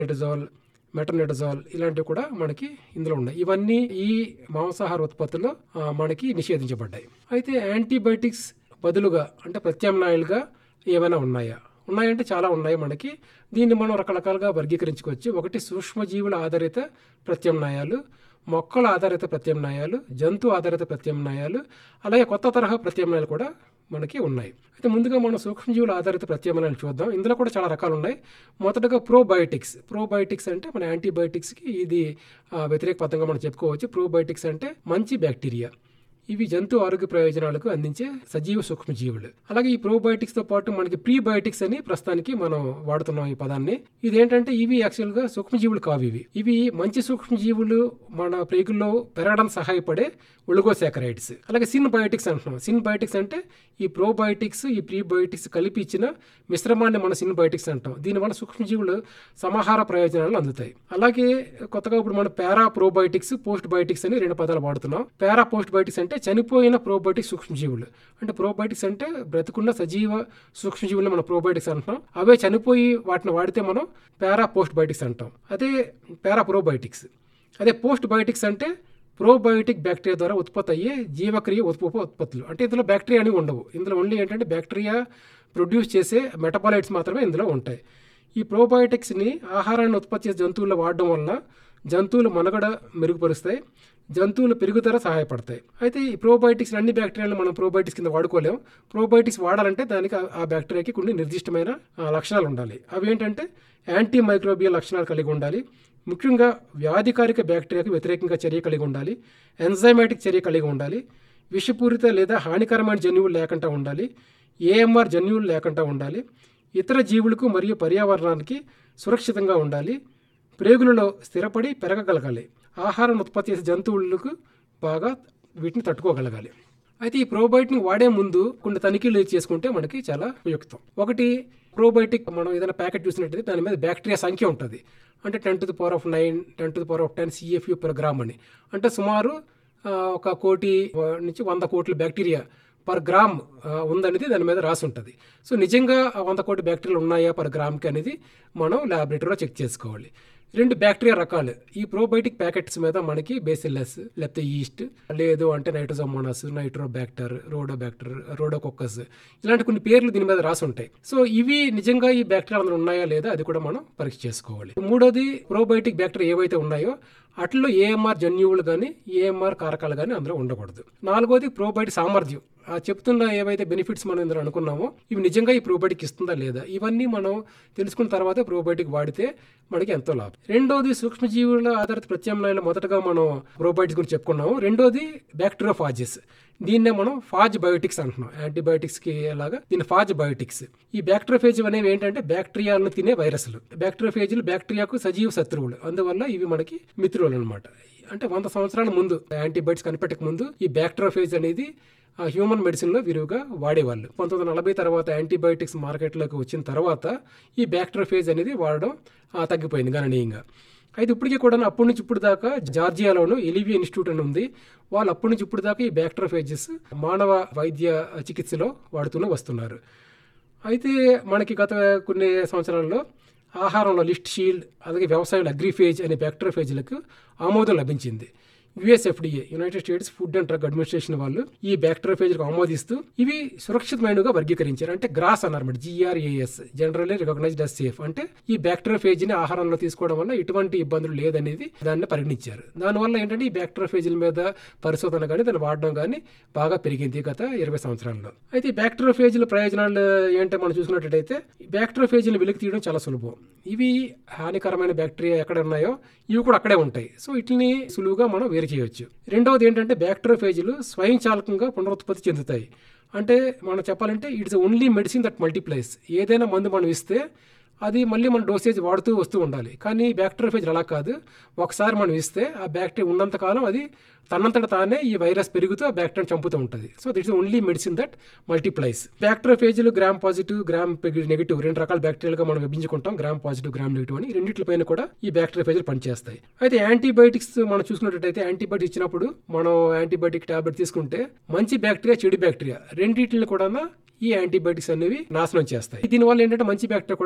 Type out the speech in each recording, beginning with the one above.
నెటజాల్ మెటనెటజాల్ ఇలాంటివి కూడా మనకి ఇందులో ఉన్నాయి ఇవన్నీ ఈ మాంసాహార ఉత్పత్తుల్లో ఆ, మనకి నిషేధించబడ్డాయి అయితే యాంటీబయాటిక్స్ బదులుగా అంటే ప్రత్యామ్నాయాలుగా ఏమైనా ఉన్నాయా ఉన్నాయంటే చాలా ఉన్నాయి మనకి దీన్ని మనం రకరకాలుగా వర్గీకరించుకోవచ్చు ఒకటి సూక్ష్మజీవుల ఆధారిత ప్రత్యామ్నాయాలు మొక్కల ఆధారిత ప్రత్యామ్నాయాలు జంతు ఆధారిత ప్రత్యామ్నాయాలు అలాగే కొత్త తరహా ప్రత్యామ్నాయాలు కూడా మనకి ఉన్నాయి అయితే ముందుగా మనం సూక్ష్మజీవుల ఆధారిత ప్రత్యామ్నాయాలు చూద్దాం ఇందులో కూడా చాలా రకాలు ఉన్నాయి మొదటగా ప్రోబయోటిక్స్ ప్రోబయోటిక్స్ అంటే మన యాంటీబయోటిక్స్కి ఇది ఆ, వ్యతిరేక పదంగా మనం చెప్పుకోవచ్చు ప్రోబయోటిక్స్ అంటే మంచి బ్యాక్టీరియా ఇవి జంతు ఆరోగ్య ప్రయోజనాలకు అందించే సజీవ సూక్ష్మజీవులు అలాగే ఈ ప్రోబయోటిక్స్ తో పాటు మనకి ప్రీబయోటిక్స్ అని ప్రస్తుతానికి మనం వాడుతున్నాం ఈ పదాన్ని ఇదేంటంటే ఇవి యాక్చువల్ గా సూక్ష్మజీవులు కావు ఇవి ఇవి మంచి సూక్ష్మజీవులు మన ప్రేగుల్లో పెరగడానికి సహాయపడే ఒలిగోసాకరైడ్స్ అలాగే సిన్ బయోటిక్స్ అంటున్నాం సిన్ బయోటిక్స్ అంటే ఈ ప్రోబయోటిక్స్ ఈ ప్రీబయోటిక్స్ కలిపి ఇచ్చిన మిశ్రమాన్ని మన సిన్ బయోటిక్స్ అంటాం దీనివల్ల సూక్ష్మజీవులు సమాహార ప్రయోజనాలు అందుతాయి అలాగే కొత్తగా ఇప్పుడు మనం పారా ప్రోబయోటిక్స్ పోస్ట్ బయోటిక్స్ అని రెండు పదాలు వాడుతున్నాం పారా పోస్ట్ బయోటిక్స్ అంటే చనిపోయిన ప్రోబయోటిక్ సూక్ష్మజీవులు అంటే ప్రోబయోటిక్స్ అంటే బ్రతుకున్న సజీవ సూక్ష్మజీవులను మనం ప్రోబయోటిక్స్ అంటున్నాం అవే చనిపోయి వాటిని వాడితే మనం పారా పోస్ట్ బయోటిక్స్ అంటాం అదే పారా ప్రోబయోటిక్స్ అదే పోస్ట్ బయోటిక్స్ అంటే ప్రోబయోటిక్ బ్యాక్టీరియా ద్వారా ఉత్పత్తి అయ్యే జీవక్రియ ఉత్పత్తి ఉత్పత్తులు అంటే ఇందులో బ్యాక్టీరియా అని ఉండవు ఇందులో ఓన్లీ ఏంటంటే బ్యాక్టీరియా ప్రొడ్యూస్ చేసే మెటబాలైట్స్ మాత్రమే ఇందులో ఉంటాయి ఈ ప్రోబయోటిక్స్ని ఆహారాన్ని ఉత్పత్తి చేసే జంతువుల్లో వాడడం వలన జంతువుల మనుగడ మెరుగుపరుస్తాయి జంతువుల పెరుగుదల సహాయపడతాయి అయితే ఈ ప్రోబయోటిక్స్ అన్ని బ్యాక్టీరియాలను మనం ప్రోబయోటిక్స్ కింద వాడుకోలేం ప్రోబయోటిక్స్ వాడాలంటే దానికి ఆ- ఆ బ్యాక్టీరియాకి కొన్ని నిర్దిష్టమైన ఆ, లక్షణాలు ఉండాలి అవి ఏంటంటే యాంటీ మైక్రోబియల్ లక్షణాలు కలిగి ఉండాలి ముఖ్యంగా వ్యాధికారిక బ్యాక్టీరియాకు వ్యతిరేకంగా చర్య కలిగి ఉండాలి ఎంజైమాటిక్ చర్య కలిగి ఉండాలి విషపూరిత లేదా హానికరమైన జన్యువులు లేకుండా ఉండాలి ఏఎంఆర్ జన్యువులు లేకుండా ఉండాలి ఇతర జీవులకు మరియు పర్యావరణానికి సురక్షితంగా ఉండాలి ప్రేగులలో స్థిరపడి పెరగగలగాలి ఆహారం ఉత్పత్తి చేసే జంతువులకు బాగా వీటిని తట్టుకోగలగాలి అయితే ఈ ప్రోబయోటిక్ని వాడే ముందు కొన్ని తనిఖీలు చేసుకుంటే మనకి చాలా ఉపయుక్తం ఒకటి ప్రోబయోటిక్ మనం ఏదైనా ప్యాకెట్ చూసినట్టయితే దాని మీద బ్యాక్టీరియా సంఖ్య ఉంటుంది అంటే ten to the power of nine ten to the power of ten CFU per gram అని అంటే సుమారు ఆ, ఒక కోటి ఆ, నుంచి వంద కోట్ల బ్యాక్టీరియా పర్ గ్రామ్ ఆ, ఉందనేది దాని మీద రాసి ఉంటుంది సో నిజంగా ఆ వంద కోటి బ్యాక్టీరియాలు ఉన్నాయా పర్ గ్రామ్కి అనేది మనం ల్యాబొరేటరీలో చెక్ చేసుకోవాలి రెండు బ్యాక్టీరియా రకాలు ఈ ప్రోబయోటిక్ ప్యాకెట్స్ మీద మనకి బేసిల్లస్ లేకపోతే ఈస్ట్ లేదు అంటే నైట్రోజోమోనాస్ నైట్రోబ్యాక్టర్ రోడోబ్యాక్టర్ రోడోకొక్కస్ ఇలాంటి కొన్ని పేర్లు దీని మీద రాసి ఉంటాయి సో ఇవి నిజంగా ఈ బ్యాక్టీరియా అందులో ఉన్నాయా లేదా అది కూడా మనం పరీక్ష చేసుకోవాలి మూడోది ప్రోబయోటిక్ బ్యాక్టీరియా ఏవైతే ఉన్నాయో అట్లలో ఏఎంఆర్ జన్యువులు కానీ ఏఎంఆర్ కారకాలు కానీ అందులో ఉండకూడదు నాలుగోది ప్రోబయోటిక్ సామర్థ్యం ఆ చెప్తున్న ఏవైతే బెనిఫిట్స్ మనం ఇందులో అనుకున్నామో ఇవి నిజంగా ఈ ప్రోబయోటిక్ ఇస్తుందా లేదా ఇవన్నీ మనం తెలుసుకున్న తర్వాత ప్రోబయోటిక్ వాడితే మనకి ఎంతో లాభం రెండోది సూక్ష్మజీవుల ఆధారిత ప్రత్యామ్నాయాలు మొదటగా మనం ప్రోబయోటిక్స్ గురించి చెప్పుకున్నాము రెండోది బ్యాక్టీరియోఫాజెస్ దీన్నే మనం ఫాజ్ బయోటిక్స్ అంటున్నాం యాంటీబయోటిక్స్ కి లాగా దీన్ని ఫాజ్ బయోటిక్స్ ఈ బ్యాక్టీరియోఫేజ్ అనేవి ఏంటంటే బ్యాక్టీరియాలను తినే వైరస్లు బ్యాక్టీరియోఫేజ్లు బ్యాక్టీరియాకు సజీవ శత్రువులు అందువల్ల ఇవి మనకి మిత్రులు అనమాట అంటే వంద సంవత్సరాల ముందు యాంటీబయాటిక్స్ కనిపెట్టక ముందు ఈ బ్యాక్టీరియోఫేజ్ అనేది ఆ హ్యూమన్ మెడిసిన్లో విరివిగా వాడేవాళ్ళు పంతొమ్మిది వందల నలభై తర్వాత యాంటీబయాటిక్స్ మార్కెట్లోకి వచ్చిన తర్వాత ఈ బ్యాక్టీరియోఫేజ్ అనేది వాడడం ఆ, తగ్గిపోయింది గణనీయంగా అయితే ఇప్పటికీ కూడా అప్పటి నుంచి ఇప్పుడు దాకా జార్జియాలోను ఎలివియా ఇన్స్టిట్యూట్ అని ఉంది వాళ్ళు అప్పటి నుంచి ఇప్పుడు దాకా ఈ బ్యాక్టీరియోఫేజెస్ మానవ వైద్య చికిత్సలో వాడుతూనే వస్తున్నారు అయితే మనకి గత కొన్ని సంవత్సరాల్లో ఆహారంలో లిస్ట్ షీల్డ్ అలాగే వ్యవసాయంలో అగ్రిఫేజ్ అనే బ్యాక్టీరియోఫేజ్లకు ఆమోదం లభించింది USFDA united states food and drug administration వాళ్ళు ఈ బ్యాక్టీరియోఫేజ్లకు ఆమోదిస్తూ ఇవి సురక్షితమైనగా వర్గీకరించారు అంటే గ్రాస్ అన్నమాట GRAS generally recognised as safe అంటే ఈ బ్యాక్టీరియోఫేజ్ ని ఆహారంలో తీసుకోవడం వల్ల ఎటువంటి ఇబ్బందులు లేదనేది దాన్ని పరిగణించారు దానివల్ల ఏంటంటే ఈ బ్యాక్టీరియోఫేజ్ల మీద పరిశోధన కానీ దాన్ని వాడడం కానీ బాగా పెరిగింది గత ఇరవై సంవత్సరాల్లో అయితే ఈ బ్యాక్టీరియోఫేజ్ల ప్రయోజనాలు ఏంటో మనం చూసుకున్నట్టయితే ఈ బ్యాక్టీరియోఫేజ్ని వెలికి తీయడం చాలా సులభం ఇవి హానికరమైన బ్యాక్టీరియా ఎక్కడ ఉన్నాయో ఇవి కూడా అక్కడే ఉంటాయి సో వీటిని సులువుగా మనం వేరు చేయవచ్చు రెండవది ఏంటంటే బ్యాక్టీరియోఫేజ్లు స్వయంచాలకంగా పునరుత్పత్తి చెందుతాయి అంటే మనం చెప్పాలంటే it's only medicine that multiplies ఏదైనా మందు మనం ఇస్తే అది మళ్ళీ మన డోసేజ్ వాడుతూ వస్తూ ఉండాలి కానీ బ్యాక్టీరియోఫేజ్ అలా కాదు ఒకసారి మనం ఇస్తే ఆ బ్యాక్టీరియా ఉన్నంతకాలం అది తనంతట తానే ఈ వైరస్ పెరుగుతూ ఆ బ్యాక్టీరియా చంపుతూ ఉంటుంది so it's only medicine that multiplies బ్యాక్టీరియోఫేజ్లు గ్రామ్ పాజిటివ్ గ్రామ్ నెగిటివ్ రెండు రకాల బ్యాక్టీరియాలుగా మనం విభజించుకుంటాం గ్రామ్ పాజిటివ్ గ్రామ్ నెగిటివ్ అని రెండింటిపైన కూడా ఈ బ్యాక్టీరియోఫేజ్లు పనిచేస్తాయి అయితే యాంటీబయాటిక్స్ మనం చూసుకున్నట్టయితే యాంటీబయాటిక్ ఇచ్చినప్పుడు మనం యాంటీబయాటిక్ టాబ్లెట్ తీసుకుంటే మంచి బ్యాక్టీరియా చెడు బ్యాక్టీరియా రెండింటిని కూడా ఈ యాంటీబయాటిక్స్ అనేవి నాశనం చేస్తాయి దీనివల్ల ఏంటంటే మంచి బ్యాక్టీరియా కూడా మనం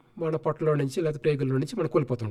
మన పొట్టలో నుంచి లేదా పేగుల్లో నుంచి మనం కోల్పోతుంటాం